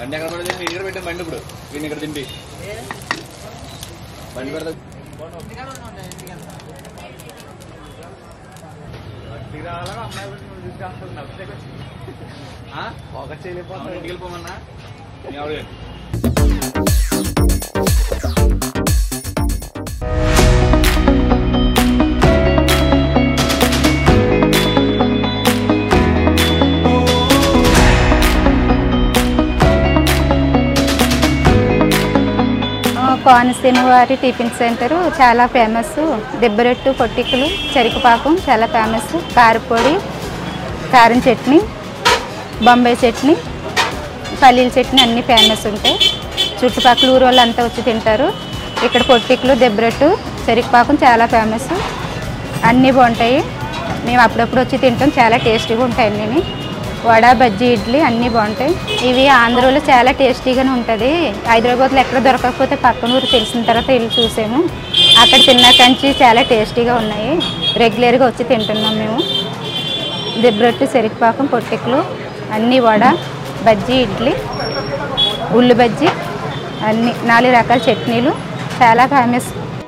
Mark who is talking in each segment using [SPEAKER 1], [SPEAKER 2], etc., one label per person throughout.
[SPEAKER 1] బండి ఎక్కడ పడదు నేను ఇక్కడ పెట్టాను బండి ఇప్పుడు వీడిని ఇక్కడ దింపి బండి పెడతా ఒక చేయలేకపోతున్నా ఇంటికి వెళ్ళిపోమన్నా మీ ఆవిడ
[SPEAKER 2] ఆ, కోనసీమ వారి టిఫిన్ సెంటర్ చాలా ఫేమస్ దెబ్బరొట్టు పొట్టికలు చెరుకుపాకం చాలా ఫేమస్ కారపొడి కారం చట్నీ బొంబాయి చట్నీ పల్లీల చట్నీ అన్నీ ఫేమస్ ఉంటాయి చుట్టుపక్కల ఊరు వాళ్ళు అంతా వచ్చి తింటారు ఇక్కడ పొట్టికలు దెబ్బరొట్టు చెరుకుపాకం చాలా ఫేమస్ అన్నీ బాగుంటాయి మేము అప్పుడప్పుడు వచ్చి తింటాం చాలా టేస్టీగా ఉంటాయి అన్నీ వడ బజ్జీ ఇడ్లీ అన్నీ బాగుంటాయి ఇవి ఆంధ్రలో చాలా టేస్టీగానే ఉంటుంది హైదరాబాద్లో ఎక్కడ దొరకకపోతే పక్కన ఊరు తెలిసిన తర్వాత వెళ్ళి చూసాము అక్కడ తిన్నా కంచి చాలా టేస్టీగా ఉన్నాయి రెగ్యులర్గా వచ్చి తింటున్నాం మేము దెబ్బరొట్టు చెరుకుపాకం పొట్టికలు అన్నీ వడ బజ్జీ ఇడ్లీ ఉల్లి బజ్జీ అన్ని నాలుగు రకాల చట్నీలు చాలా ఫేమస్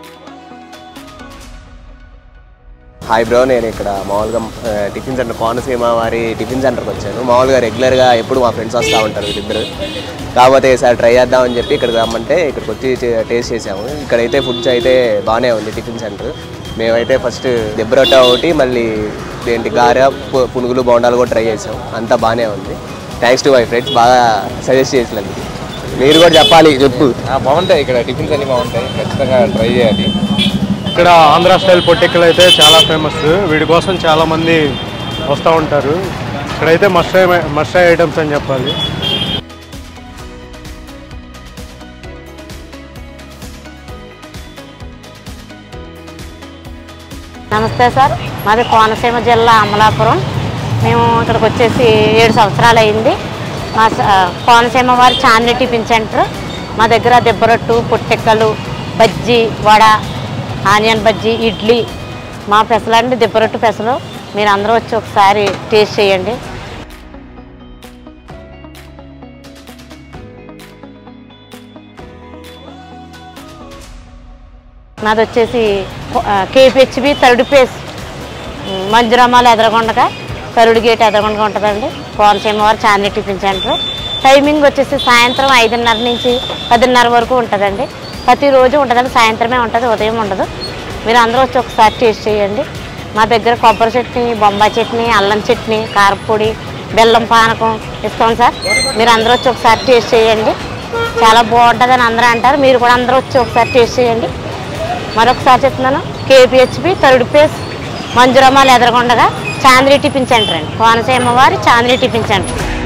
[SPEAKER 3] హాయ్ బ్రో నేను ఇక్కడ మామూలుగా ఆ, టిఫిన్ సెంటర్ కోనసీమ వారి టిఫిన్ సెంటర్కి వచ్చాను మామూలుగా రెగ్యులర్గా ఎప్పుడు మా ఫ్రెండ్స్ వస్తూ ఉంటారు వీళ్ళిద్దరు కాకపోతే ఈసారి ట్రై చేద్దామని చెప్పి ఇక్కడికి రమ్మంటే ఇక్కడికి వచ్చి చే- టేస్ట్ చేసాము ఇక్కడైతే ఫుడ్స్ అయితే బాగానే ఉంది టిఫిన్ సెంటర్ మేమైతే ఫస్ట్ దెబ్బరొట్ట ఒకటి మళ్ళీ ఏంటి గారె పు- పునుగులు బోండాలు కూడా ట్రై చేసాం అంతా బాగానే ఉంది థ్యాంక్స్ టు మై ఫ్రెండ్స్ బాగా సజెస్ట్ చేసినందుకు మీరు కూడా చెప్పాలి చెప్పు
[SPEAKER 4] బాగుంటాయి ఇక్కడ టిఫిన్స్ అన్ని బాగుంటాయి ఖచ్చితంగా ట్రై చేయాలి
[SPEAKER 5] ఇక్కడ ఆంధ్ర స్టైల్ పొట్టిక్కలు అయితే చాలా ఫేమస్ వీటి కోసం చాలా మంది వస్తూ ఉంటారు ఇక్కడైతే మస్ట్ మస్ట్ ఐటమ్స్ అని చెప్పాలి
[SPEAKER 6] నమస్తే సార్ మాది కోనసీమ జిల్లా అమలాపురం మేము ఇక్కడికి వచ్చేసి ఏడు సంవత్సరాలు అయింది మా స- కోనసీమ వారి చాంద్రి టిఫిన్ సెంటర్ మా దగ్గర దెబ్బరొట్టు పుట్టెక్కలు బజ్జీ వడ ఆనియన్ బజ్జీ ఇడ్లీ మా పెసలు అండి దెబ్బరొట్టు పెసలు మీరు అందరూ వచ్చి ఒకసారి టేస్ట్ చేయండి నాది వచ్చేసి కేపిహెచ్బి థర్డ్ పేస్ మంజురామాలు ఎదరగొండగా కరుడు గేట్ ఎదరగొండగా ఉంటుందండి కోనసీమ వారి చాందీ టిఫిన్ సెంటర్ టైమింగ్ వచ్చేసి సాయంత్రం ఐదున్నర నుంచి పదిన్నర వరకు ఉంటుందండి ప్రతిరోజు ఉంటుందండి సాయంత్రమే ఉంటుంది ఉదయం ఉండదు మీరు అందరూ వచ్చి ఒకసారి టేస్ట్ చేయండి మా దగ్గర కొబ్బరి చట్నీ బొంబాయి చట్నీ అల్లం చట్నీ కారపొడి బెల్లం పానకం ఇస్తాం సార్ మీరు అందరూ వచ్చి ఒకసారి టేస్ట్ చేయండి చాలా బాగుంటుందని అందరూ అంటారు మీరు కూడా అందరూ వచ్చి ఒకసారి టేస్ట్ చేయండి మరొకసారి చెప్తున్నాను కేపిహెచ్బి థర్డ్ పేస్ మంజురమ్మ ఎదరగొండగా చాంద్రీ టిఫిన్ సెంటర్ అండి కోనసీమ వారి చాంద్రీ టిఫిన్ సెంటర్